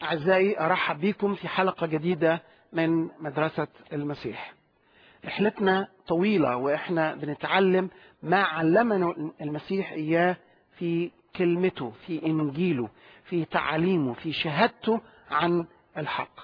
أعزائي أرحب بكم في حلقة جديدة من مدرسة المسيح رحلتنا طويلة وإحنا بنتعلم ما علمنا المسيح إياه في كلمته في إنجيله في تعاليمه في شهادته عن الحق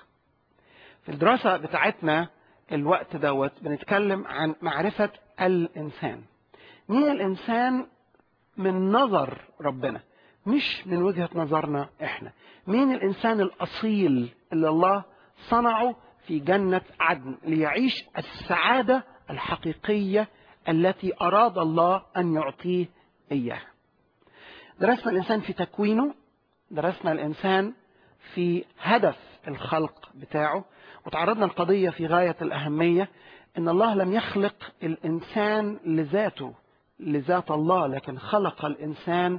في الدراسة بتاعتنا الوقت دوت بنتكلم عن معرفة الإنسان مين الإنسان من نظر ربنا مش من وجهة نظرنا احنا مين الانسان الاصيل اللي الله صنعه في جنة عدن ليعيش السعادة الحقيقية التي اراد الله ان يعطيه اياها درسنا الانسان في تكوينه درسنا الانسان في هدف الخلق بتاعه وتعرضنا القضية في غاية الاهمية ان الله لم يخلق الانسان لذاته لذات الله لكن خلق الانسان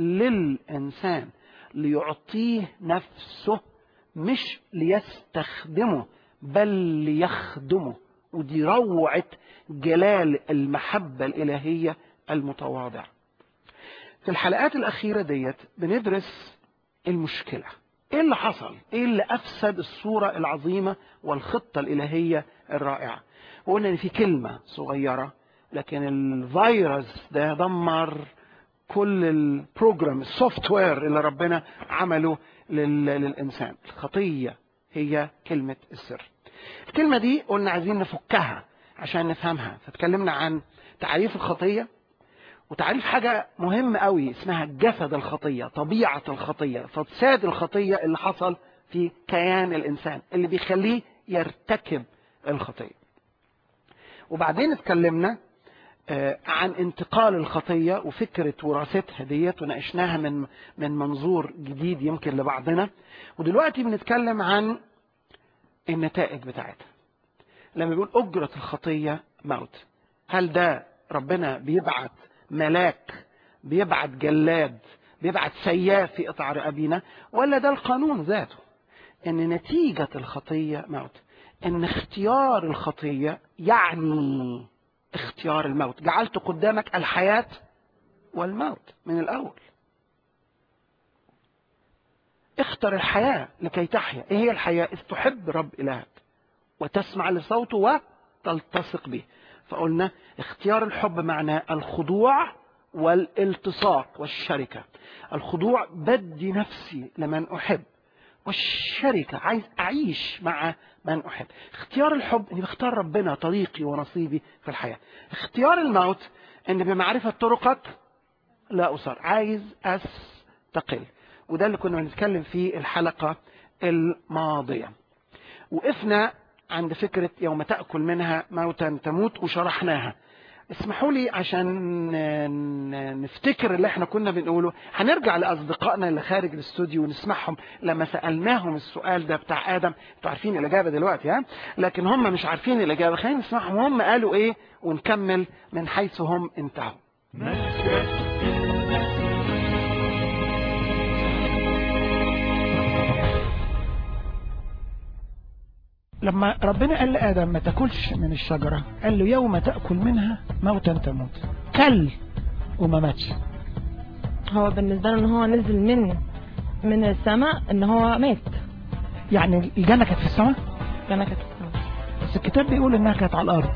للإنسان ليعطيه نفسه مش ليستخدمه بل ليخدمه ودي روعة جلال المحبة الإلهية المتواضعة في الحلقات الأخيرة ديت بندرس المشكلة ايه اللي حصل ايه اللي افسد الصورة العظيمة والخطة الالهية الرائعة وقلنا ان في كلمة صغيرة لكن الفيروس ده دمر كل البروجرام السوفت وير اللي ربنا عمله للإنسان الخطية هي كلمة السر الكلمة دي قلنا عايزين نفكها عشان نفهمها فتكلمنا عن تعريف الخطية وتعريف حاجة مهمة قوي اسمها جسد الخطية طبيعة الخطية فساد الخطية اللي حصل في كيان الإنسان اللي بيخليه يرتكب الخطية وبعدين اتكلمنا عن انتقال الخطية وفكرة وراثتها ديت وناقشناها من من منظور جديد يمكن لبعضنا ودلوقتي بنتكلم عن النتائج بتاعتها لما بيقول أجرة الخطية موت هل ده ربنا بيبعت ملاك بيبعت جلاد بيبعت سياف في قطع رقابينا ولا ده القانون ذاته ان نتيجة الخطية موت ان اختيار الخطية يعني اختيار الموت جعلت قدامك الحياة والموت من الأول اختر الحياة لكي تحيا ايه هي الحياة إذ تحب رب إلهك وتسمع لصوته وتلتصق به فقلنا اختيار الحب معناه الخضوع والالتصاق والشركة الخضوع بدي نفسي لمن أحب والشركة عايز أعيش مع من أحب اختيار الحب أني بختار ربنا طريقي ونصيبي في الحياة اختيار الموت أن بمعرفة طرقك لا أصر عايز أستقل وده اللي كنا بنتكلم فيه الحلقة الماضية وقفنا عند فكرة يوم تأكل منها موتا تموت وشرحناها اسمحوا لي عشان نفتكر اللي احنا كنا بنقوله هنرجع لاصدقائنا اللي خارج الاستوديو ونسمعهم لما سالناهم السؤال ده بتاع ادم انتوا عارفين الاجابه دلوقتي ها لكن هم مش عارفين الاجابه خلينا نسمعهم هم قالوا ايه ونكمل من حيث هم انتهوا لما ربنا قال لآدم ما تاكلش من الشجرة قال له يوم تأكل منها موتا تموت كل وما ماتش هو بالنسبة له ان هو نزل من من السماء ان هو مات يعني الجنة كانت في السماء الجنة كانت في السماء بس الكتاب بيقول انها كانت على الارض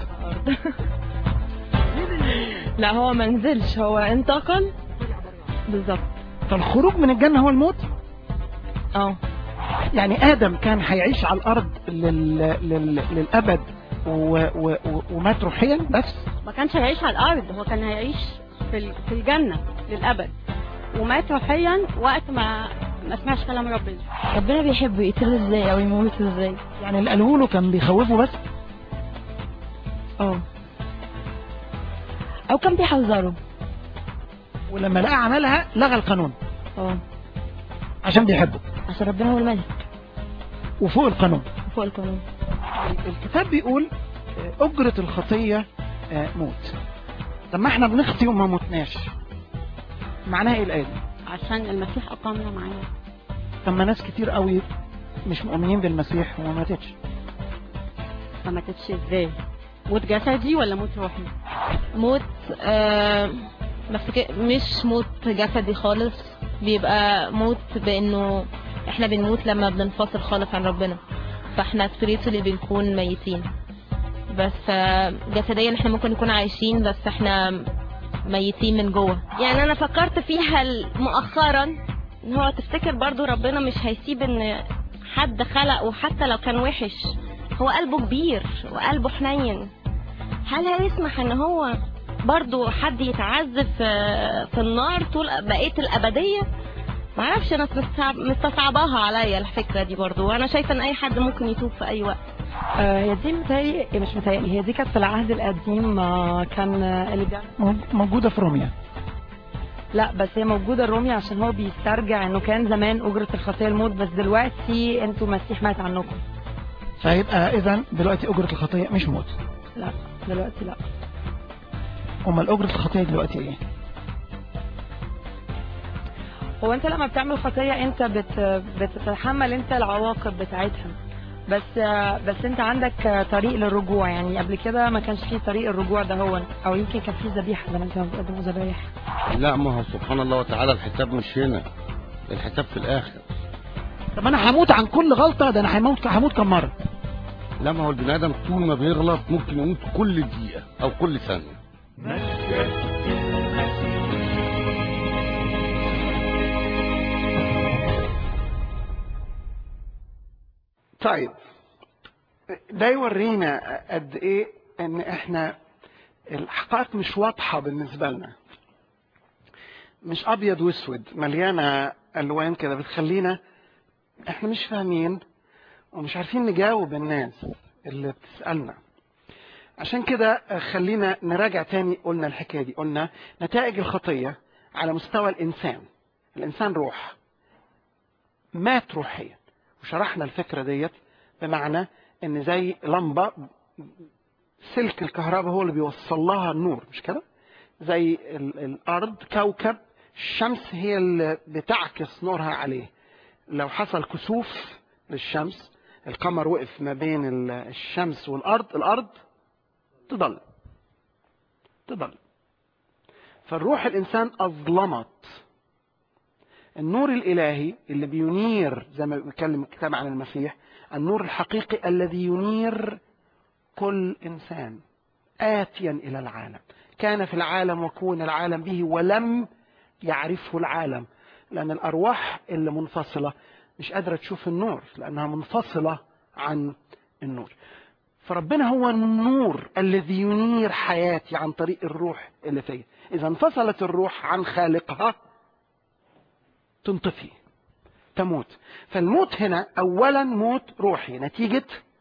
لا هو ما نزلش هو انتقل بالظبط فالخروج من الجنة هو الموت اه يعني آدم كان هيعيش على الأرض لل... لل... للأبد و... و... ومات روحيا بس ما كانش هيعيش على الأرض هو كان هيعيش في في الجنة للأبد ومات روحيا وقت ما ما سمعش كلام ربنا ربنا بيحبه يقتله ازاي او يموته ازاي يعني اللي قالوه له كان بيخوفه بس اه او كان بيحذره ولما لقى عملها لغى القانون اه عشان بيحبه عشان ربنا هو الملك وفوق القانون فوق القانون الكتاب بيقول أجرة الخطية موت طب ما احنا بنخطي وما متناش معناها ايه الآية دي؟ عشان المسيح أقامنا معانا طب ما ناس كتير قوي مش مؤمنين بالمسيح وما ماتتش ما ماتتش ازاي موت جسدي ولا موت روحي موت آه بس مش موت جسدي خالص بيبقى موت بانه احنا بنموت لما بننفصل خالص عن ربنا فاحنا spiritually بنكون ميتين بس آه، جسديا احنا ممكن نكون عايشين بس احنا ميتين من جوه يعني انا فكرت فيها ال- مؤخرا ان هو تفتكر برضو ربنا مش هيسيب ان حد خلقه حتى لو كان وحش هو قلبه كبير وقلبه حنين هل هيسمح ان هو برضو حد يتعذب في, في النار طول بقية الأبدية معرفش انا مستعب- مستصعباها عليا الفكرة دي برضو وانا شايفة ان اي حد ممكن يتوب في اي وقت آه، هي دي متهيألي مش متهيألي هي دي كانت في العهد القديم آه، كان آه، اللي بيعمل موج- موجودة في روميا لا بس هي موجودة الرومي عشان هو بيسترجع انه كان زمان اجرة الخطية الموت بس دلوقتي انتوا مسيح مات عنكم فيبقى إذا دلوقتي أجرة الخطية مش موت لا دلوقتي لا أمال أجرة الخطية دلوقتي إيه؟ هو انت لما بتعمل خطية انت بت بتتحمل انت العواقب بتاعتها بس آه، بس انت آه، عندك طريق للرجوع يعني قبل كده ما كانش فيه طريق الرجوع ده هو او يمكن كان فيه ذبيحة زمان كانوا بيقدموا ذبايح لا ما هو سبحان الله وتعالى الحساب مش هنا الحساب في الاخر طب أنا هموت عن كل غلطة ده أنا هموت هموت كم مرة؟ لا ما هو البني ادم طول ما بيغلط ممكن يموت كل دقيقه او كل ثانيه طيب ده يورينا قد ايه ان احنا الحقائق مش واضحة بالنسبة لنا مش ابيض واسود مليانة الوان كده بتخلينا احنا مش فاهمين ومش عارفين نجاوب الناس اللي بتسألنا عشان كده خلينا نراجع تاني قلنا الحكاية دي قلنا نتائج الخطية على مستوى الإنسان الإنسان روح مات روحيا وشرحنا الفكرة ديت بمعنى ان زي لمبة سلك الكهرباء هو اللي بيوصل لها النور مش كده زي ال- الارض كوكب الشمس هي اللي بتعكس نورها عليه لو حصل كسوف للشمس القمر وقف ما بين ال- الشمس والارض الارض تضل تضل فالروح الانسان اظلمت النور الإلهي اللي بينير زي ما بيتكلم الكتاب عن المسيح النور الحقيقي الذي ينير كل إنسان آتيا إلى العالم كان في العالم وكون العالم به ولم يعرفه العالم لأن الأرواح اللي منفصلة مش قادرة تشوف النور لأنها منفصلة عن النور فربنا هو النور الذي ينير حياتي عن طريق الروح اللي فيا إذا انفصلت الروح عن خالقها تنطفي تموت فالموت هنا اولا موت روحي نتيجه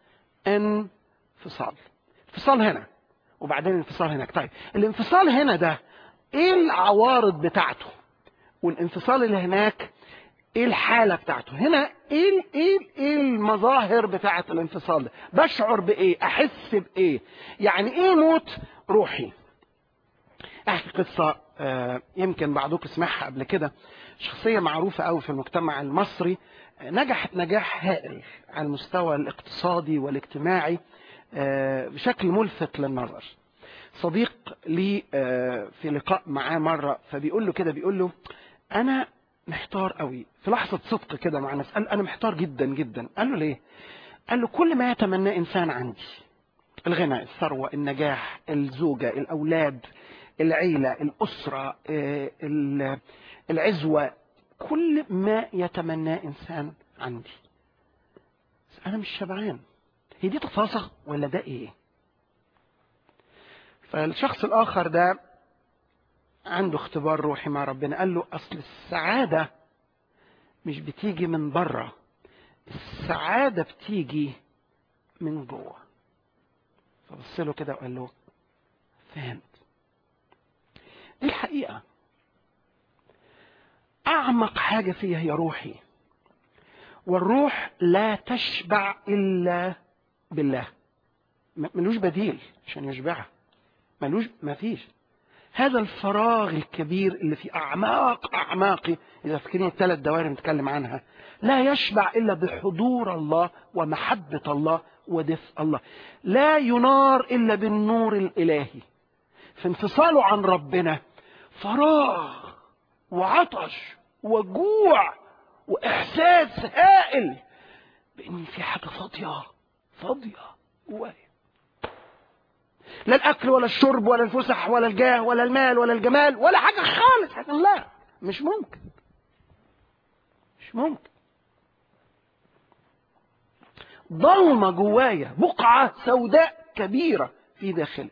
انفصال انفصال هنا وبعدين انفصال هناك طيب الانفصال هنا ده ايه العوارض بتاعته والانفصال اللي هناك ايه الحاله بتاعته هنا ايه ايه ايه المظاهر بتاعه الانفصال ده بشعر بايه احس بايه يعني ايه موت روحي احكي قصه آه، يمكن بعضكم سمعها قبل كده شخصيه معروفه قوي في المجتمع المصري آه، نجحت نجاح هائل على المستوى الاقتصادي والاجتماعي آه، بشكل ملفت للنظر صديق لي آه، في لقاء معاه مره فبيقول له كده بيقول له انا محتار قوي في لحظه صدق كده مع نفسه قال انا محتار جدا جدا قال له ليه قال له كل ما يتمناه انسان عندي الغنى الثروة النجاح الزوجة الأولاد العيلة الأسرة آه، ال- العزوة كل ما يتمناه إنسان عندي بس أنا مش شبعان هي دي تفاصيل ولا ده إيه فالشخص الآخر ده عنده اختبار روحي مع ربنا قال له أصل السعادة مش بتيجي من بره السعادة بتيجي من جوه فبص له كده وقال له فهمت دي الحقيقة أعمق حاجة فيها هي روحي والروح لا تشبع إلا بالله م- ملوش بديل عشان يشبعها ملوش ما فيش هذا الفراغ الكبير اللي في أعماق أعماقي إذا فاكرين الثلاث دوائر نتكلم عنها لا يشبع إلا بحضور الله ومحبة الله ودفء الله لا ينار إلا بالنور الإلهي في انفصاله عن ربنا فراغ وعطش وجوع واحساس هائل بان في حاجه فاضيه فاضيه جوايا لا الاكل ولا الشرب ولا الفسح ولا الجاه ولا المال ولا الجمال ولا حاجه خالص لا مش ممكن مش ممكن ضلمه جوايا بقعه سوداء كبيره في داخلي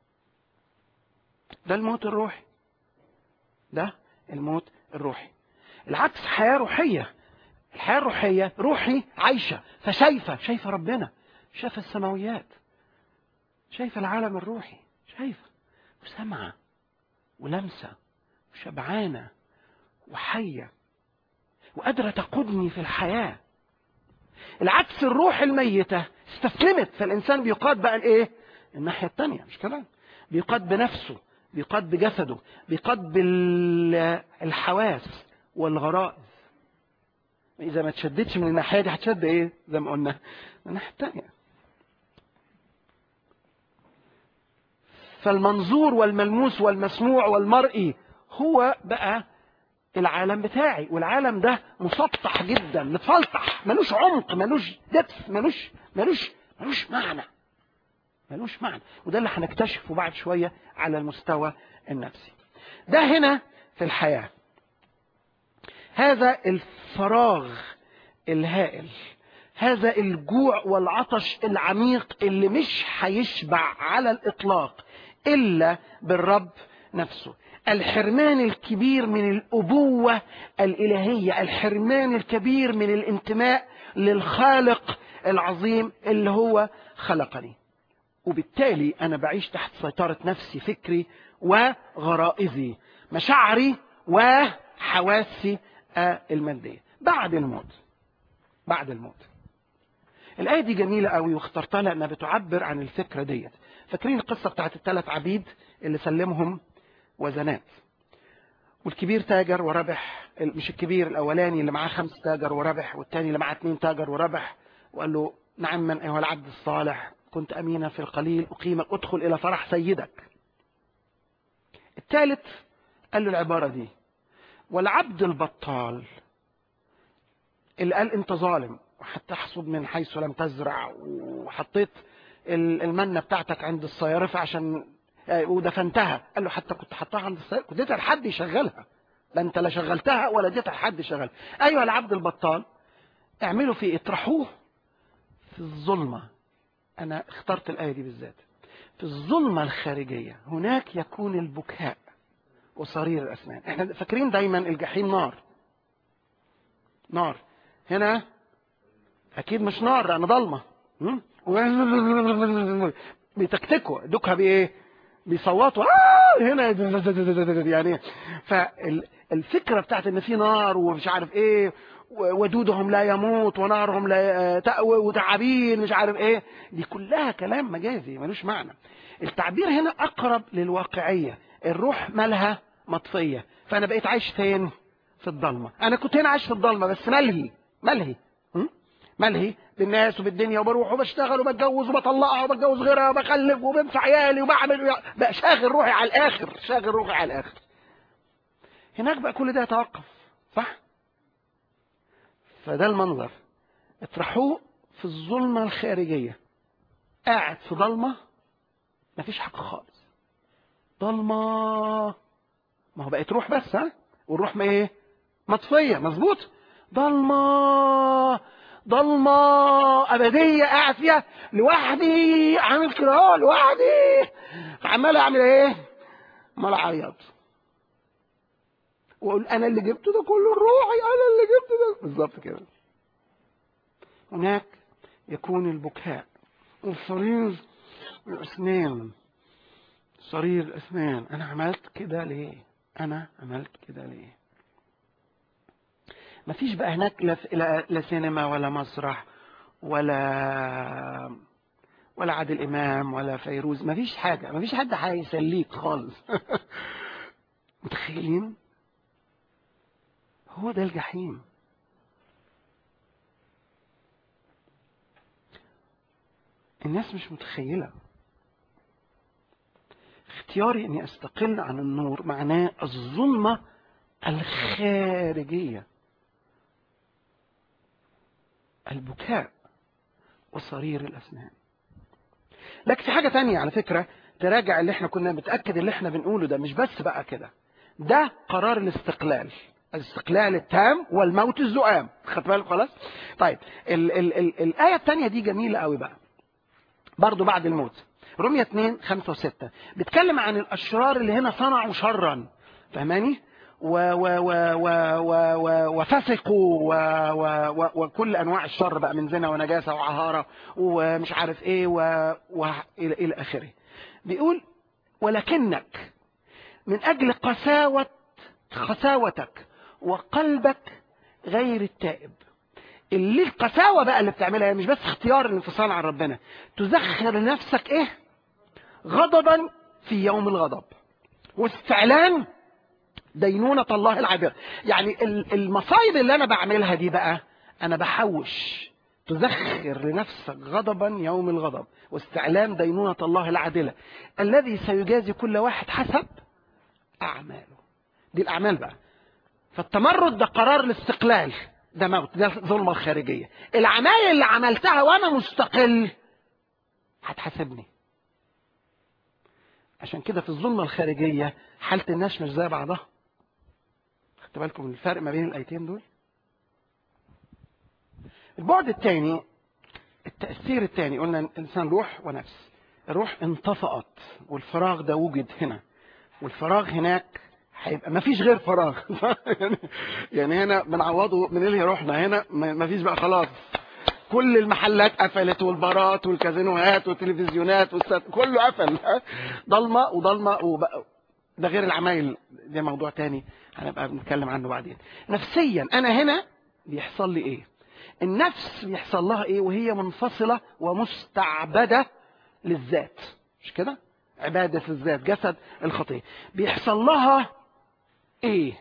ده الموت الروحي ده الموت الروحي العكس حياه روحيه الحياه الروحيه روحي عايشه فشايفه شايفه ربنا شايفه السماويات شايفه العالم الروحي شايفه وسامعه ولمسه وشبعانه وحيه وقادره تقودني في الحياه العكس الروح الميته استسلمت فالانسان بيقاد بقى الايه الناحيه الثانيه مش كده بيقاد بنفسه بيقاد بجسده بيقاد بالحواس والغرائز اذا ما تشددش من الناحيه دي هتشد ايه زي ما قلنا من الناحيه الثانيه فالمنظور والملموس والمسموع والمرئي هو بقى العالم بتاعي والعالم ده مسطح جدا متفلطح ملوش عمق ملوش دبث ملوش ملوش ملوش معنى ملوش معنى وده اللي هنكتشفه بعد شويه على المستوى النفسي ده هنا في الحياه هذا الفراغ الهائل هذا الجوع والعطش العميق اللي مش هيشبع على الاطلاق الا بالرب نفسه الحرمان الكبير من الابوه الالهيه الحرمان الكبير من الانتماء للخالق العظيم اللي هو خلقني وبالتالي انا بعيش تحت سيطره نفسي فكري وغرائزي مشاعري وحواسي الماديه بعد الموت بعد الموت الآية دي جميلة قوي واخترتها لأنها بتعبر عن الفكرة ديت فاكرين القصة بتاعت الثلاث عبيد اللي سلمهم وزنات والكبير تاجر وربح مش الكبير الأولاني اللي معاه خمس تاجر وربح والتاني اللي معاه اتنين تاجر وربح وقال له نعم من أيها العبد الصالح كنت أمينا في القليل أقيمك ادخل إلى فرح سيدك الثالث قال له العبارة دي والعبد البطال اللي قال انت ظالم وهتحصد من حيث لم تزرع وحطيت المنه بتاعتك عند الصيارفه عشان ودفنتها قال له حتى كنت حطها عند الصيارفه كنت اديتها لحد يشغلها لا انت لا شغلتها ولا اديتها لحد يشغلها ايها العبد البطال اعملوا فيه اطرحوه في الظلمه انا اخترت الايه دي بالذات في الظلمه الخارجيه هناك يكون البكاء وصرير الاسنان احنا فاكرين دايما الجحيم نار نار هنا اكيد مش نار لان ضلمه بيتكتكوا دوكها بايه بيصوتوا آه هنا يعني فالفكره بتاعت ان في نار ومش عارف ايه ودودهم لا يموت ونارهم لا تأوي وتعابين مش عارف ايه دي كلها كلام مجازي ملوش معنى التعبير هنا اقرب للواقعيه الروح مالها مطفيه فانا بقيت عايش فين في الضلمه انا كنت هنا عايش في الضلمه بس ملهي ملهي ملهي بالناس وبالدنيا وبروح وبشتغل وبتجوز وبطلقها وبتجوز غيرها وبخلف وبنفع عيالي وبعمل بقى شاغل روحي على الاخر شاغل روحي على الاخر هناك بقى كل ده يتوقف صح فده المنظر اطرحوه في الظلمه الخارجيه قاعد في ضلمه مفيش حاجه خالص ضلمه ما هو بقت روح بس ها والروح ما ايه مطفيه مظبوط ضلمه ضلمه ابديه قاعد فيها لوحدي عامل كده اهو لوحدي عمال اعمل ايه؟ عمال اعيط واقول انا اللي جبته ده كله روحي انا اللي جبته ده بالظبط كده هناك يكون البكاء وصرير الاسنان صرير الاسنان انا عملت كده ليه؟ انا عملت كده ليه؟ مفيش بقى هناك لا, لا, لا سينما ولا مسرح ولا ولا عادل امام ولا فيروز مفيش حاجه مفيش حد هيسليك خالص متخيلين هو ده الجحيم الناس مش متخيله اختياري اني استقل عن النور معناه الظلمه الخارجيه البكاء وصرير الأسنان لكن في حاجة تانية على فكرة تراجع اللي احنا كنا متأكد اللي احنا بنقوله ده مش بس بقى كده ده قرار الاستقلال الاستقلال التام والموت الزؤام خدت بالك خلاص طيب ال ال ال الآية التانية دي جميلة قوي بقى برضو بعد الموت رمية 2 5 و6 بيتكلم عن الأشرار اللي هنا صنعوا شرا فهماني و و و و و و وفسقوا و و و وكل انواع الشر بقى من زنا ونجاسه وعهاره ومش عارف ايه و و الى الى اخره. بيقول ولكنك من اجل قساوه قساوتك وقلبك غير التائب. اللي القساوه بقى اللي بتعملها هي مش بس اختيار الانفصال عن ربنا تزخر لنفسك ايه؟ غضبا في يوم الغضب واستعلان دينونة الله العابرة يعني ال- المصايب اللي أنا بعملها دي بقى أنا بحوش تزخر لنفسك غضبا يوم الغضب واستعلام دينونة الله العادلة الذي سيجازي كل واحد حسب أعماله دي الأعمال بقى فالتمرد ده قرار الاستقلال ده موت ده الظلمة الخارجية العمايل اللي عملتها وأنا مستقل هتحاسبني عشان كده في الظلمة الخارجية حالة الناس مش زي بعضها خدت بالكم من الفرق ما بين الايتين دول البعد الثاني التأثير الثاني قلنا الإنسان روح ونفس الروح انطفأت والفراغ ده وجد هنا والفراغ هناك هيبقى ما فيش غير فراغ يعني- يعني هنا بنعوضه من اللي روحنا هنا ما فيش بقى خلاص كل المحلات قفلت والبارات والكازينوهات والتلفزيونات والسات كله قفل ضلمه وضلمه وبقى ده غير العمايل ده موضوع تاني هنبقى بنتكلم عنه بعدين نفسيا انا هنا بيحصل لي ايه النفس بيحصل لها ايه وهي منفصله ومستعبده للذات مش كده عباده الذات جسد الخطيه بيحصل لها ايه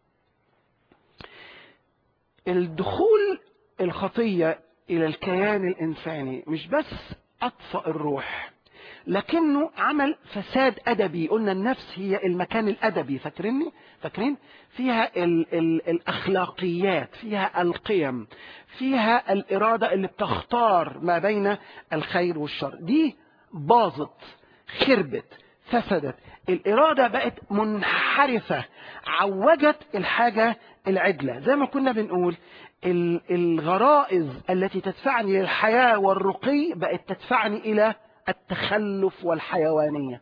الدخول الخطيه الى الكيان الانساني مش بس اطفأ الروح لكنه عمل فساد ادبي قلنا النفس هي المكان الادبي فاكريني فاكرين فيها ال ال الاخلاقيات فيها القيم فيها الاراده اللي بتختار ما بين الخير والشر دي باظت خربت فسدت الاراده بقت منحرفه عوجت الحاجه العدله زي ما كنا بنقول ال- الغرائز التي تدفعني للحياه والرقي بقت تدفعني الى التخلف والحيوانية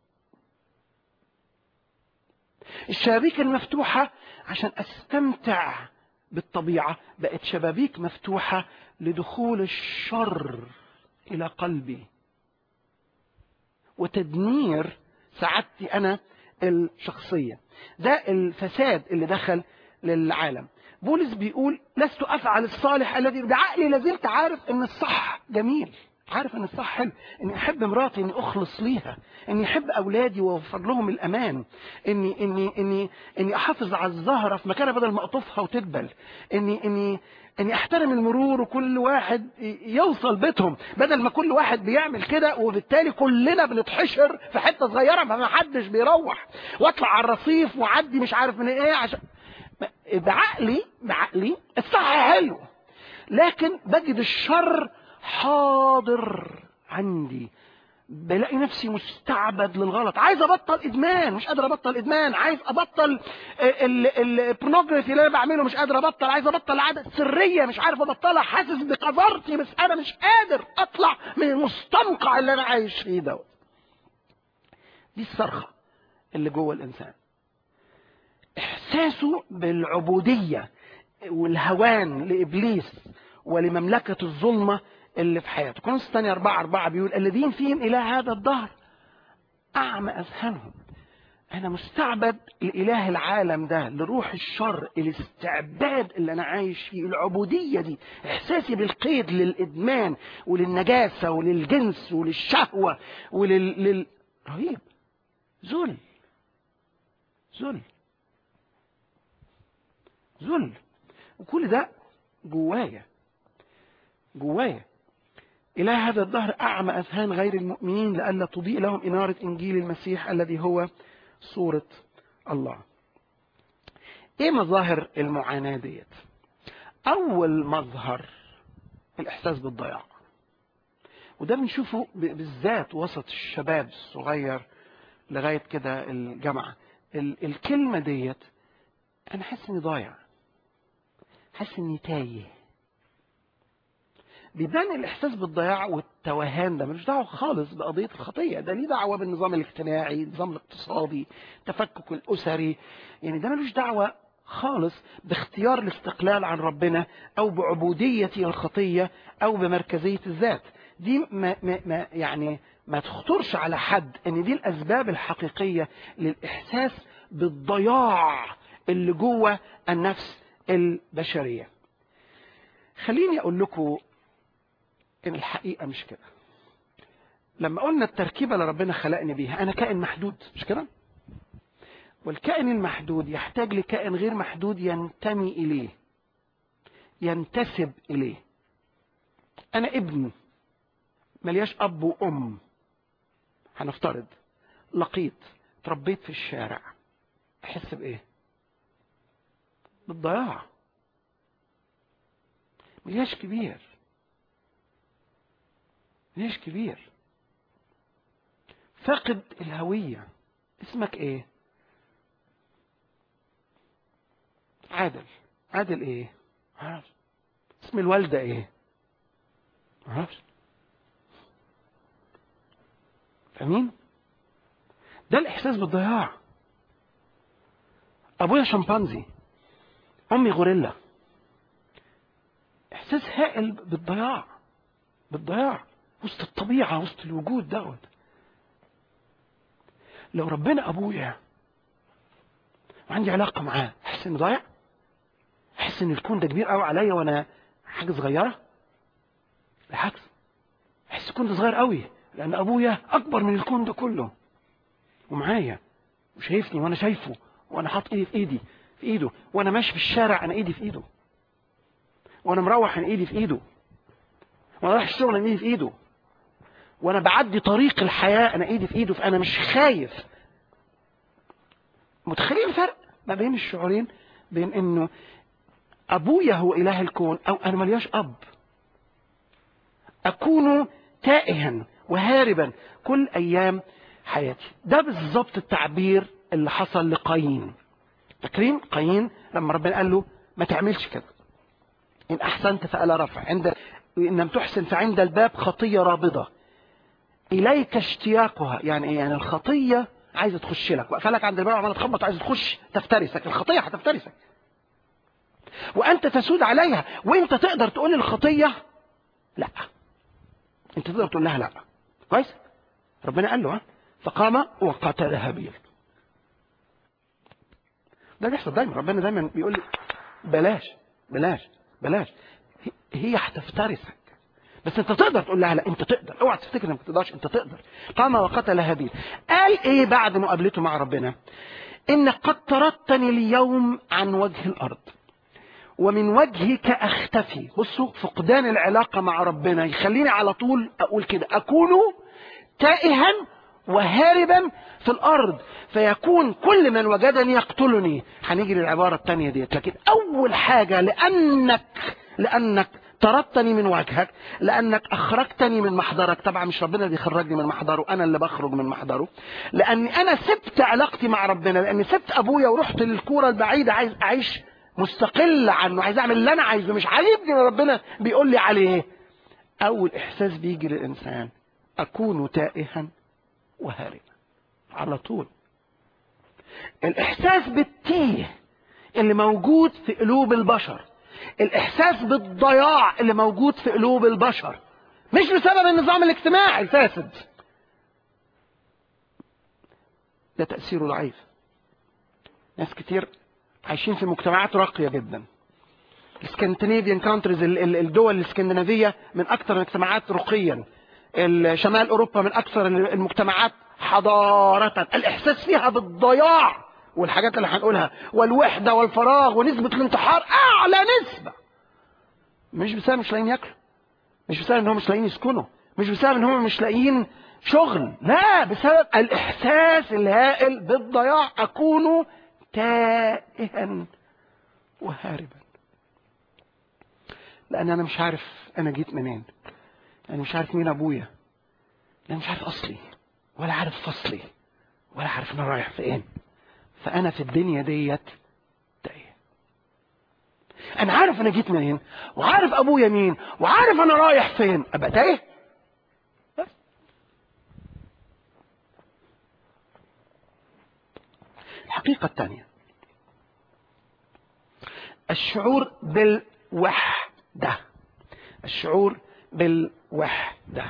الشبابيك المفتوحة عشان أستمتع بالطبيعة بقت شبابيك مفتوحة لدخول الشر إلى قلبي وتدمير سعادتي أنا الشخصية ده الفساد اللي دخل للعالم بولس بيقول لست أفعل الصالح الذي بعقلي لازلت عارف أن الصح جميل عارف ان الصح حلو اني احب مراتي اني اخلص ليها اني احب اولادي واوفر لهم الامان اني اني اني اني احافظ على الزهره في مكانها بدل ما اقطفها وتدبل اني اني اني احترم المرور وكل واحد ي- يوصل بيتهم بدل ما كل واحد بيعمل كده وبالتالي كلنا بنتحشر في حته صغيره فما حدش بيروح واطلع على الرصيف واعدي مش عارف من ايه عشان بعقلي بعقلي الصح حلو لكن بجد الشر حاضر عندي بلاقي نفسي مستعبد للغلط عايز ابطل ادمان مش قادر ابطل ادمان عايز ابطل البورنوجرافي اللي انا بعمله مش قادر ابطل عايز ابطل العاده السريه مش عارف ابطلها حاسس بقذرتي بس انا مش قادر اطلع من المستنقع اللي انا عايش فيه دوت دي الصرخه اللي جوه الانسان احساسه بالعبوديه والهوان لابليس ولمملكه الظلمه اللي في حياته كونس الثانية أربعة أربعة بيقول الذين فيهم إلى هذا الدهر أعمى أذهانهم أنا مستعبد لإله العالم ده لروح الشر الاستعباد اللي أنا عايش فيه العبودية دي إحساسي بالقيد للإدمان وللنجاسة وللجنس وللشهوة ولل لل... رهيب ذل ذل ذل وكل ده جوايا جوايا إلى هذا الدهر أعمى أذهان غير المؤمنين لئلا تضيء لهم إنارة إنجيل المسيح الذي هو صورة الله إيه مظاهر المعاناة ديت أول مظهر الاحساس بالضياع وده بنشوفه ب- بالذات وسط الشباب الصغير لغايه كده الجامعه ال- الكلمه ديت انا حاسس اني ضايع حاسس اني تايه بيبان الاحساس بالضياع والتوهان ده ملوش دعوه خالص بقضيه الخطيه ده ليه دعوه بالنظام الاجتماعي النظام الاقتصادي التفكك الاسري يعني ده ملوش دعوه خالص باختيار الاستقلال عن ربنا او بعبوديه الخطيه او بمركزيه الذات دي ما, ما, ما يعني ما تخطرش على حد ان دي الاسباب الحقيقيه للاحساس بالضياع اللي جوه النفس البشريه خليني اقول لكم ان الحقيقه مش كده لما قلنا التركيبه اللي ربنا خلقني بيها انا كائن محدود مش كده والكائن المحدود يحتاج لكائن غير محدود ينتمي اليه ينتسب اليه انا ابن ملياش اب وام هنفترض لقيت تربيت في الشارع احس بايه بالضياع ملياش كبير ملياش كبير فاقد الهوية اسمك ايه عادل عادل ايه معرفش اسم الوالدة ايه معرفش فاهمين ده الاحساس بالضياع ابويا شمبانزي امي غوريلا احساس هائل بالضياع بالضياع وسط الطبيعه وسط الوجود دوت لو ربنا ابويا وعندي علاقه معاه احس اني ضايع احس ان الكون ده كبير قوي عليا وانا حاجه صغيره بالعكس احس الكون ده صغير قوي لان ابويا اكبر من الكون ده كله ومعايا وشايفني وانا شايفه وانا حاطط ايدي في ايدي في ايده وانا ماشي في الشارع انا ايدي في ايده وانا مروح انا ايدي في ايده وانا رايح الشغل انا ايدي في ايده وانا بعدي طريق الحياه انا ايدي في ايده فانا مش خايف متخيلين الفرق ما بين الشعورين بين انه ابويا هو اله الكون او انا ملياش اب اكون تائها وهاربا كل ايام حياتي ده بالظبط التعبير اللي حصل لقايين فاكرين قايين لما ربنا قال له ما تعملش كده ان احسنت فالا رفع عند ان لم تحسن فعند الباب خطيه رابضه اليك اشتياقها يعني ايه يعني الخطيه عايزه تخش لك واقفه لك عند الباب وعماله تخبط عايزه تخش تفترسك الخطيه هتفترسك وانت تسود عليها وانت تقدر تقول للخطيه لا انت تقدر تقول لها لا كويس ربنا قال له ها فقام وقتل هابيل ده بيحصل دايما ربنا دايما بيقول لي بلاش بلاش بلاش هي- هي هتفترسك بس انت تقدر تقول لها لا انت تقدر اوعى تفتكر انك ما تقدرش انت تقدر قام وقتل هابيل قال ايه بعد مقابلته مع ربنا انك قد طردتني اليوم عن وجه الارض ومن وجهك اختفي بصوا فقدان العلاقه مع ربنا يخليني على طول اقول كده اكون تائها وهاربا في الارض فيكون كل من وجدني يقتلني هنيجي للعباره الثانيه ديت لكن اول حاجه لانك لانك طردتني من وجهك لانك اخرجتني من محضرك طبعا مش ربنا اللي بيخرجني من محضره انا اللي بخرج من محضره لاني انا سبت علاقتي مع ربنا لاني سبت ابويا ورحت للكوره البعيده عايز اعيش مستقل عنه عايز اعمل اللي انا عايزه مش عاجبني اللي ربنا بيقول لي عليه اول احساس بيجي للانسان اكون تائها وهاربا على طول الاحساس بالتيه اللي موجود في قلوب البشر الاحساس بالضياع اللي موجود في قلوب البشر مش بسبب النظام الاجتماعي الفاسد ده تأثيره ضعيف ناس كتير عايشين في مجتمعات راقية جدا السكندنافيان كونتريز الدول الاسكندنافية من أكثر المجتمعات رقيا شمال أوروبا من أكثر المجتمعات حضارة الإحساس فيها بالضياع والحاجات اللي هنقولها والوحدة والفراغ ونسبة الانتحار أعلى نسبة مش بسبب مش لاقيين ياكلوا مش بسبب ان هم مش لاقيين يسكنوا مش بسبب ان هم مش لاقيين شغل لا بسبب الإحساس الهائل بالضياع أكون تائها وهاربا لان انا مش عارف انا جيت منين انا مش عارف مين ابويا انا مش عارف اصلي ولا عارف فصلي ولا عارف انا رايح فين فانا في الدنيا ديت تايه انا عارف انا جيت منين وعارف ابويا مين وعارف انا رايح فين ابقى تايه بس. الحقيقة الثانية الشعور بالوحدة الشعور بالوحدة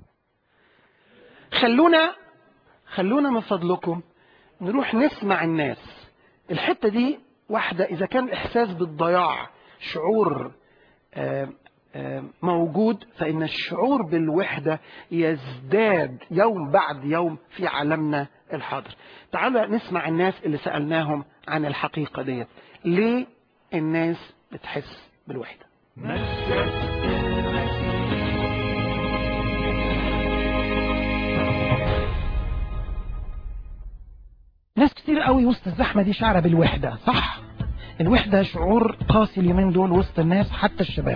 خلونا خلونا من فضلكم نروح نسمع الناس الحتة دي واحدة إذا كان الإحساس بالضياع شعور آه، آه، موجود فإن الشعور بالوحدة يزداد يوم بعد يوم في عالمنا الحاضر تعالوا نسمع الناس اللي سألناهم عن الحقيقة ديت ليه الناس بتحس بالوحدة ناس كتير قوي وسط الزحمة دي شعرة بالوحدة صح الوحدة شعور قاسي اليومين دول وسط الناس حتى الشباب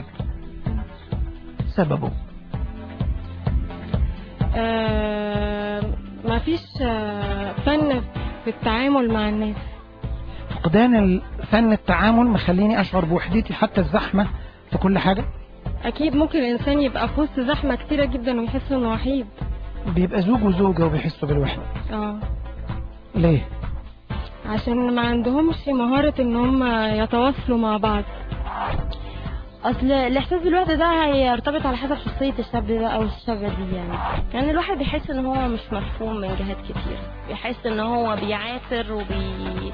سببه آه مفيش آه فن في التعامل مع الناس فقدان فن التعامل مخليني أشعر بوحدتي حتى الزحمة في كل حاجة اكيد ممكن الانسان يبقى في وسط زحمه كتيره جدا ويحس انه وحيد بيبقى زوج وزوجة وبيحسوا بالوحدة اه ليه؟ عشان ما عندهمش مهاره ان هم يتواصلوا مع بعض اصل الاحساس بالوحده ده هيرتبط على حسب شخصيه الشاب ده او الشابه دي يعني يعني الواحد بيحس ان هو مش مفهوم من جهات كتير بيحس ان هو بيعافر وبي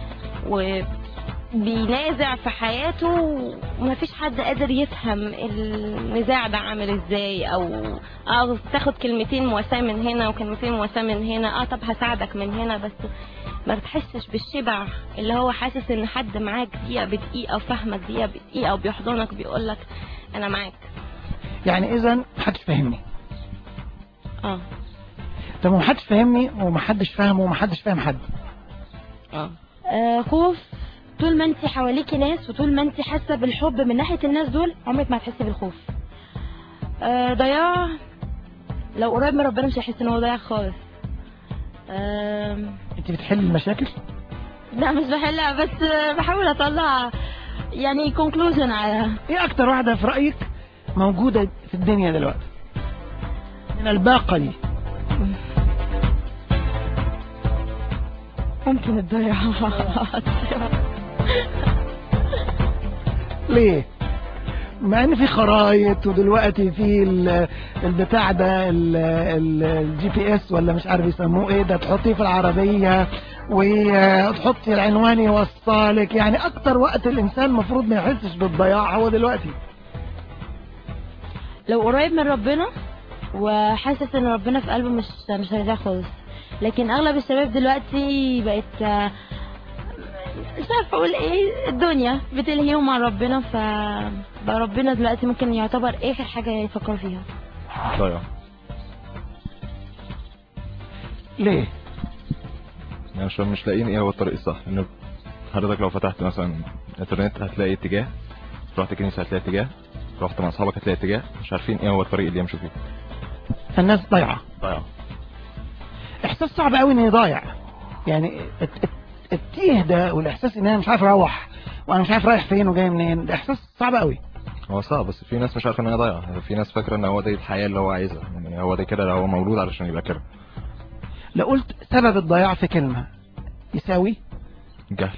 وبينازع في حياته ومفيش حد قادر يفهم النزاع ده عامل ازاي او اه تاخد كلمتين مواساة من هنا وكلمتين مواساة من هنا اه طب هساعدك من هنا بس ما بتحسش بالشبع اللي هو حاسس ان حد معاك دقيقة بدقيقة وفاهمك دقيقة بدقيقة وبيحضنك بيقولك انا معاك يعني إذا محدش فاهمني اه طب محدش فاهمني ومحدش فاهمه ومحدش فاهم حد اه آه خوف طول ما انت حواليكي ناس وطول ما انت حاسه بالحب من ناحيه الناس دول عمرك ما هتحسي بالخوف آه ضياع لو قريب من ربنا مش هيحس ان هو ضياع خالص آه انت بتحلي المشاكل لا مش بحلها بس آه، بحاول اطلع يعني كونكلوجن على ايه اكتر واحدة في رأيك موجودة في الدنيا دلوقتي من الباقة دي ممكن الضياع ليه مع ان في خرايط ودلوقتي في ال- البتاع ده الجي بي اس ولا مش عارف يسموه ايه ده تحطيه في العربية وتحطي العنوان يوصلك يعني اكتر وقت الانسان المفروض ما يحسش بالضياع هو دلوقتي لو قريب من ربنا وحاسس ان ربنا في قلبه مش مش هيضيع خالص لكن اغلب الشباب دلوقتي بقت آه، مش عارفه اقول ايه الدنيا بتلهيهم عن ربنا ف بقى ربنا دلوقتي ممكن يعتبر اخر حاجه يفكروا فيها ضايع ليه يعني عشان مش لاقيين ايه هو الطريق الصح ان حضرتك لو فتحت مثلا انترنت هتلاقي اتجاه رحت كنيسة هتلاقي اتجاه رحت مع اصحابك هتلاقي اتجاه مش عارفين ايه هو الطريق اللي يمشوا فيه فالناس ضايعة ضايع احساس صعب قوي اني ضايع يعني الت- الت- التيه ده والاحساس ان انا مش عارف اروح وانا مش عارف رايح فين وجاي منين ده احساس صعب قوي هو صعب بس في ناس مش عارفه ان هي ضايعه في ناس فاكره ان هو دي الحياه اللي هو عايزها يعني هو ده كده هو مولود علشان يبقى كده لو قلت سبب الضياع في كلمة يساوي جهل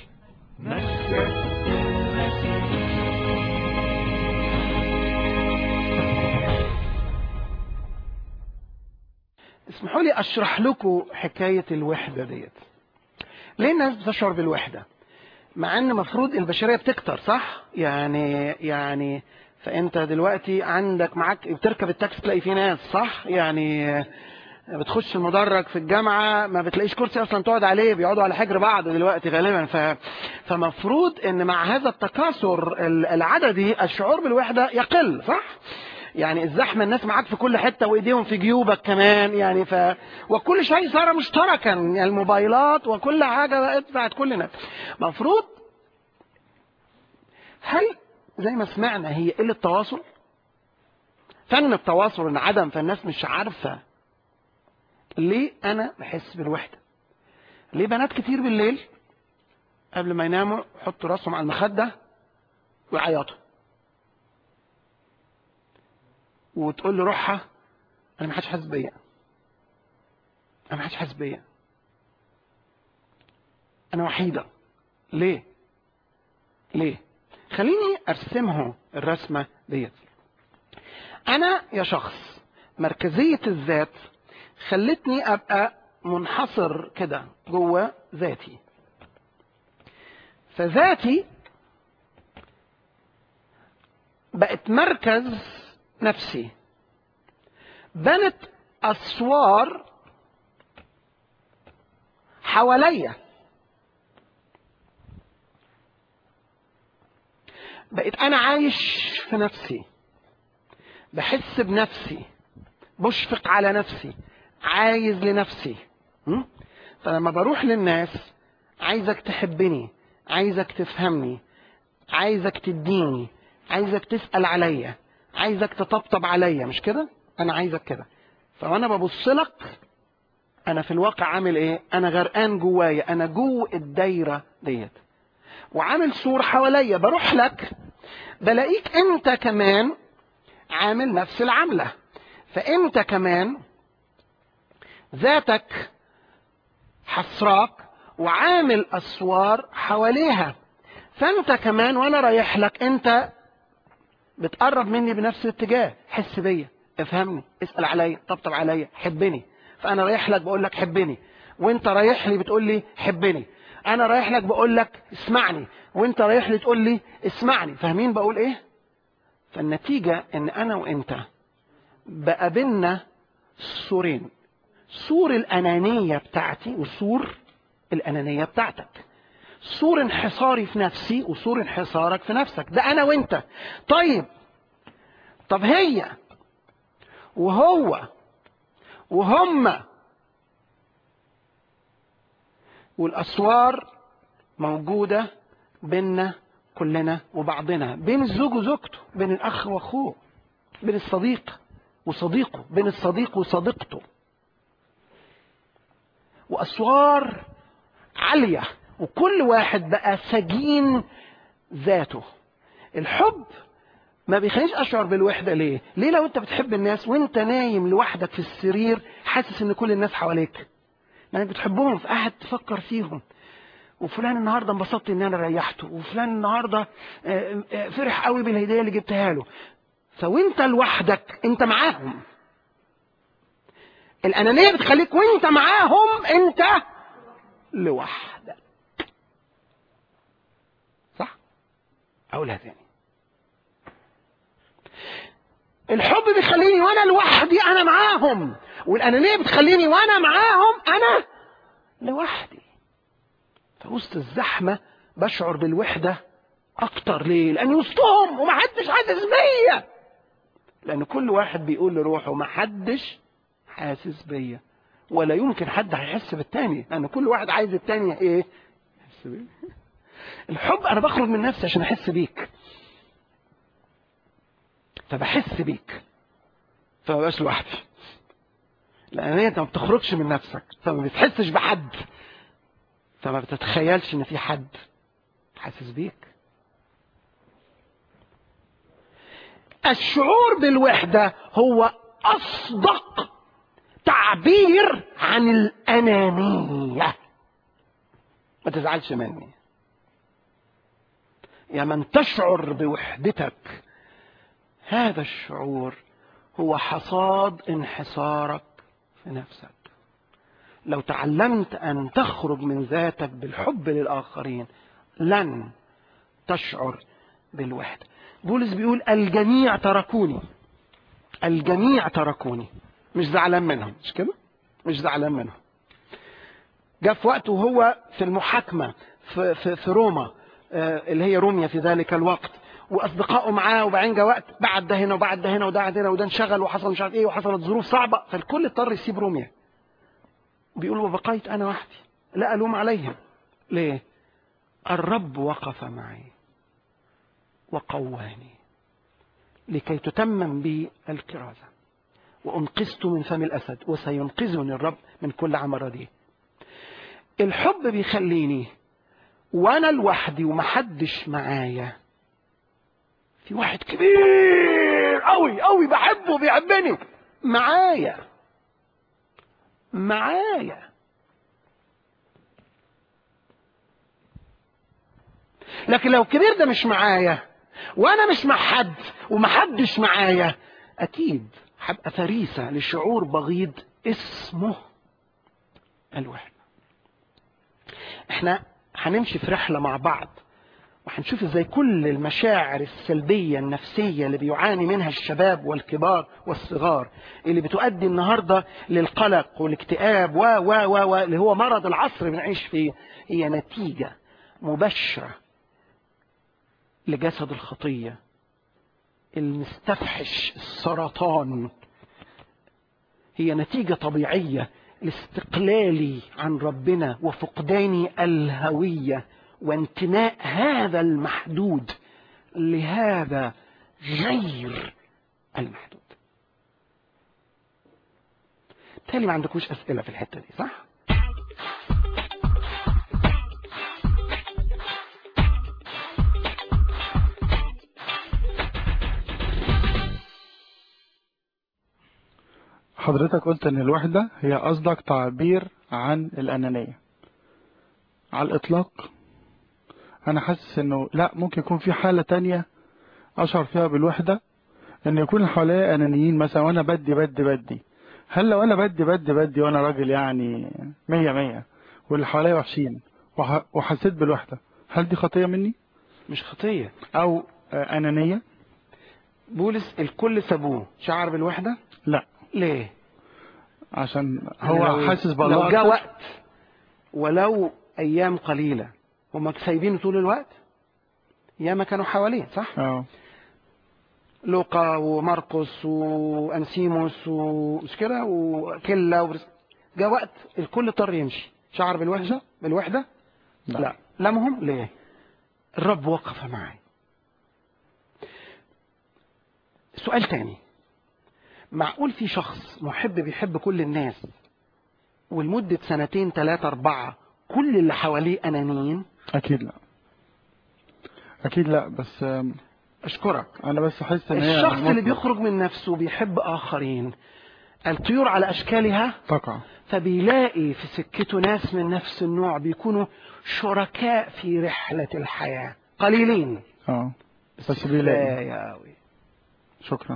اسمحوا لي اشرح لكم حكايه الوحده ديت ليه الناس بتشعر بالوحده مع ان المفروض البشريه بتكتر صح يعني يعني فانت دلوقتي عندك معاك بتركب التاكسي تلاقي فيه ناس صح يعني بتخش المدرج في الجامعه ما بتلاقيش كرسي اصلا تقعد عليه بيقعدوا على حجر بعض دلوقتي غالبا ف فمفروض ان مع هذا التكاثر ال- العددي الشعور بالوحده يقل صح يعني الزحمه الناس معاك في كل حته وايديهم في جيوبك كمان يعني ف وكل شيء صار مشتركا يعني الموبايلات وكل حاجه بقت بتاعت كل الناس مفروض هل زي ما سمعنا هي قلة تواصل فن التواصل انعدم فالناس مش عارفة ليه أنا بحس بالوحدة ليه بنات كتير بالليل قبل ما يناموا يحطوا راسهم على المخدة ويعيطوا وتقول له روحها انا ما حدش حاسس بيا انا ما حدش حاسس بيا انا وحيده ليه ليه خليني ارسمه الرسمه ديت انا يا شخص مركزيه الذات خلتني ابقى منحصر كده جوه ذاتي فذاتي بقت مركز نفسي بنت اسوار حواليا بقيت انا عايش في نفسي بحس بنفسي بشفق على نفسي عايز لنفسي م? فلما بروح للناس عايزك تحبني عايزك تفهمني عايزك تديني عايزك تسأل عليا عايزك تطبطب عليا مش كده انا عايزك كده فوانا ببص لك انا في الواقع عامل ايه انا غرقان جوايا انا جوه الدايره ديت وعامل سور حواليا بروح لك بلاقيك انت كمان عامل نفس العمله فانت كمان ذاتك حصراك وعامل اسوار حواليها فانت كمان وانا رايح لك انت بتقرب مني بنفس الاتجاه حس بيا افهمني اسال عليا طبطب عليا حبني فانا رايح لك بقول لك حبني وانت رايح لي بتقول لي حبني انا رايح لك بقول لك اسمعني وانت رايح لي تقول لي اسمعني فاهمين بقول ايه فالنتيجه ان انا وانت بقى بينا سورين سور الانانيه بتاعتي وسور الانانيه بتاعتك سور انحصاري في نفسي وسور انحصارك في نفسك ده انا وانت طيب طب هي وهو وهم والاسوار موجوده بيننا كلنا وبعضنا بين الزوج وزوجته بين الاخ واخوه بين الصديق وصديقه بين الصديق وصديقته واسوار عاليه وكل واحد بقى سجين ذاته الحب ما بيخلينيش اشعر بالوحده ليه ليه لو انت بتحب الناس وانت نايم لوحدك في السرير حاسس ان كل الناس حواليك لانك بتحبهم فقاعد تفكر فيهم وفلان النهارده انبسطت ان انا ريحته وفلان النهارده آه، آه، فرح قوي بالهديه اللي جبتها له فوانت لوحدك انت معاهم الانانيه بتخليك وانت معاهم انت لوحدك صح اقولها تاني الحب بيخليني وانا لوحدي انا معاهم والانانيه بتخليني وانا معاهم انا لوحدي فوسط الزحمه بشعر بالوحده اكتر ليه لاني وسطهم ومحدش حاسس بيا لان كل واحد بيقول لروحه محدش حاسس بيا ولا يمكن حد هيحس بالتاني لان كل واحد عايز التاني ايه يحس بيه الحب انا بخرج من نفسي عشان احس بيك فبحس بيك فما بقاش لوحدي لان انت ما بتخرجش من نفسك فما بتحسش بحد فما بتتخيلش ان في حد حاسس بيك الشعور بالوحده هو اصدق تعبير عن الانانيه ما تزعلش مني يا من تشعر بوحدتك هذا الشعور هو حصاد انحصارك في نفسك لو تعلمت ان تخرج من ذاتك بالحب للاخرين لن تشعر بالوحده بولس بيقول الجميع تركوني الجميع تركوني مش زعلان منهم مش كده مش زعلان منهم جاء في وقت وهو في المحاكمه في, في, في روما آه، اللي هي روميا في ذلك الوقت واصدقائه معاه وبعدين جاء وقت بعد ده هنا وبعد ده هنا وده هنا وده انشغل وحصل مش عارف ايه وحصلت ظروف صعبه فالكل اضطر يسيب روميا بيقول وبقيت انا وحدي لا الوم عليهم ليه الرب وقف معي وقواني لكي تتمم بي الكرازة وأنقذت من فم الأسد وسينقذني الرب من كل عمل رديء الحب بيخليني وأنا لوحدي ومحدش معايا في واحد كبير قوي قوي بحبه بيحبني معايا معايا لكن لو الكبير ده مش معايا وانا مش مع حد ومحدش معايا اكيد هبقى فريسة لشعور بغيض اسمه الوحدة احنا هنمشي في رحلة مع بعض وهنشوف ازاي كل المشاعر السلبية النفسية اللي بيعاني منها الشباب والكبار والصغار اللي بتؤدي النهاردة للقلق والاكتئاب و و و و اللي هو مرض العصر بنعيش فيه هي نتيجة مباشرة لجسد الخطية المستفحش السرطان هي نتيجة طبيعية لاستقلالي عن ربنا وفقداني الهوية وانتماء هذا المحدود لهذا غير المحدود بالتالي ما عندكوش أسئلة في الحتة دي صح؟ حضرتك قلت ان الوحدة هي قصدك تعبير عن الانانية على الاطلاق انا حاسس انه لا ممكن يكون في حالة تانية اشعر فيها بالوحدة ان يكون اللي حواليا انانيين مثلا وانا بدي بدي بدي هل لو انا بدي بدي بدي وانا راجل يعني مية مية واللي حواليا وحشين وح- وحسيت بالوحدة هل دي خطية مني مش خطية او آه، انانية بولس الكل سابوه شعر بالوحدة لا ليه عشان لو- هو حاسس بالله لو جاء أكتر. وقت ولو ايام قليله هم سايبينه طول الوقت ياما كانوا حواليه صح اه لوقا وماركوس وانسيموس ومش كده وكلا وبرس... جاء وقت الكل اضطر يمشي شعر بالوحده بالوحده لا. لا لمهم ليه الرب وقف معي سؤال تاني معقول في شخص محب بيحب كل الناس ولمدة سنتين ثلاثة أربعة كل اللي حواليه أنانيين اكيد لا اكيد لا بس آم، أشكرك انا بس احس ان هي الشخص اللي مطلق بيخرج من نفسه بيحب آخرين الطيور على أشكالها تقع فبيلاقي في سكته ناس من نفس النوع بيكونوا شركاء في رحلة الحياة قليلين اه بس لا بيلاقي يا أوي. شكرا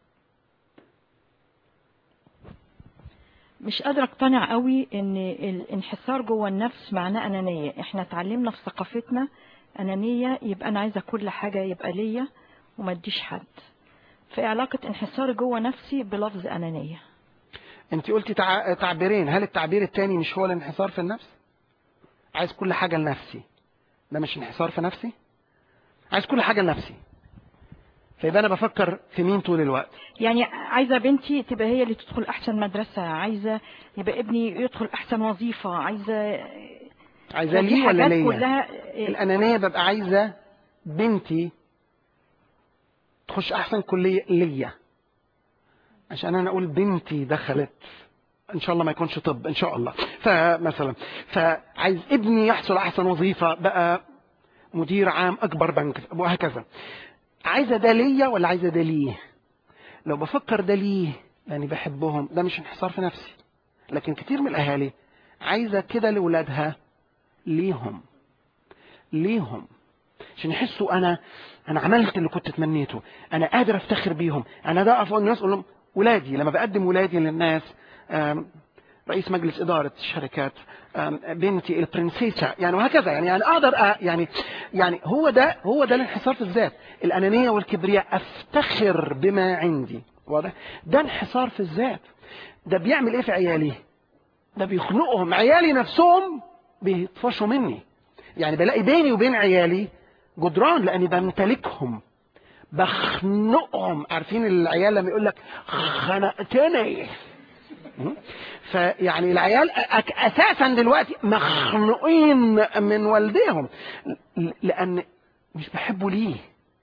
مش قادرة اقتنع قوي ان الانحسار جوه النفس معناه انانية احنا اتعلمنا في ثقافتنا انانية يبقى انا عايزة كل حاجة يبقى ليا وما اديش حد في علاقة انحساري جوه نفسي بلفظ انانية انت قلتي تع... تعبيرين هل التعبير التاني مش هو الانحسار في النفس عايز كل حاجة لنفسي ده مش انحسار في نفسي عايز كل حاجة لنفسي فيبقى انا بفكر في مين طول الوقت يعني عايزة بنتي تبقى هي اللي تدخل احسن مدرسة عايزة يبقى ابني يدخل احسن وظيفة عايزة عايزاه ودي لي ولا حاجات ليا كلها الانانية ببقى عايزة بنتي تخش احسن كلية ليا عشان انا اقول بنتي دخلت ان شاء الله ما يكونش طب ان شاء الله فمثلا فعايز ابني يحصل احسن وظيفة بقى مدير عام اكبر بنك وهكذا عايزة ده ليا ولا عايزة ده ليه لو بفكر ده ليه لاني بحبهم ده مش انحصار في نفسي لكن كتير من الاهالي عايزة كده لاولادها ليهم ليهم عشان يحسوا انا انا عملت اللي كنت تمنيته انا قادر افتخر بيهم انا ده اقف الناس اقول لهم ولادي لما بقدم ولادي للناس آم، رئيس مجلس اداره الشركات آم، بنتي البرنسيسة يعني وهكذا يعني يعني اقدر أ- يعني يعني هو ده هو ده الانحصار في الذات الانانيه والكبرياء افتخر بما عندي واضح ده انحصار في الذات ده بيعمل ايه في عيالي ده بيخنقهم عيالي نفسهم بيطفشوا مني يعني بلاقي بيني وبين عيالي جدران لاني بمتلكهم بخنقهم عارفين العيال لما يقول لك خنقتني م? فيعني العيال أك- اساسا دلوقتي مخنوقين من والديهم ل- لان مش بحبه ليه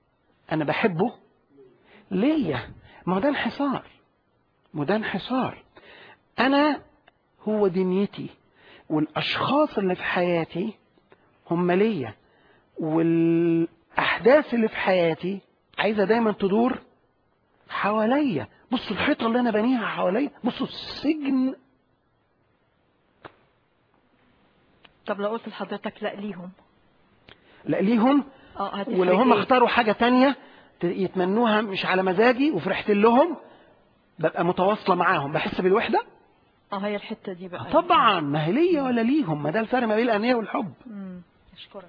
انا بحبه ليا ما هو ده انحصار ما هو ده انحصار انا هو دنيتي والاشخاص اللي في حياتي هم ليا والاحداث اللي في حياتي عايزه دايما تدور حواليا بصوا الحيطه اللي انا بنيها حواليا بصوا السجن طب لو قلت لحضرتك لا ليهم لا ليهم اه هتفرق ولو هم إيه؟ اختاروا حاجه تانية ت- يتمنوها مش على مزاجي وفرحت لهم ببقى متواصله معاهم بحس بالوحده اه هي الحته دي بقى طبعا ما هي ليا ولا ليهم ما ده الفرق ما بين الانيه والحب امم اشكرك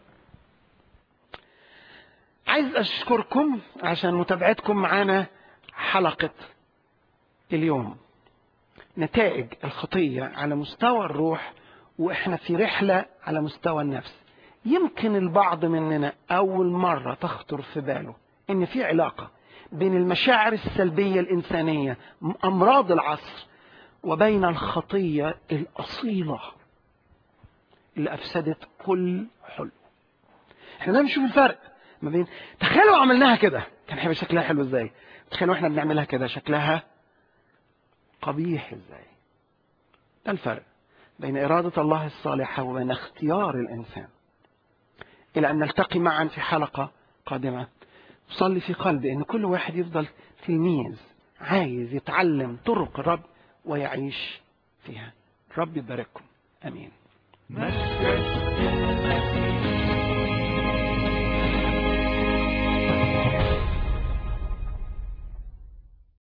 عايز اشكركم عشان متابعتكم معانا حلقه اليوم نتائج الخطيه على مستوى الروح واحنا في رحله على مستوى النفس يمكن البعض مننا اول مره تخطر في باله ان في علاقه بين المشاعر السلبيه الانسانيه امراض العصر وبين الخطيه الاصيله اللي افسدت كل حلو احنا دايما نشوف الفرق ما بين تخيلوا عملناها كده كان هيبقى شكلها حلو ازاي تخيلوا احنا بنعملها كده شكلها قبيح ازاي ده الفرق بين إرادة الله الصالحة وبين اختيار الإنسان إلى أن نلتقي معا في حلقة قادمة صلي في قلبي أن كل واحد يفضل تلميذ عايز يتعلم طرق الرب ويعيش فيها رب يبارككم أمين مسجد المسيح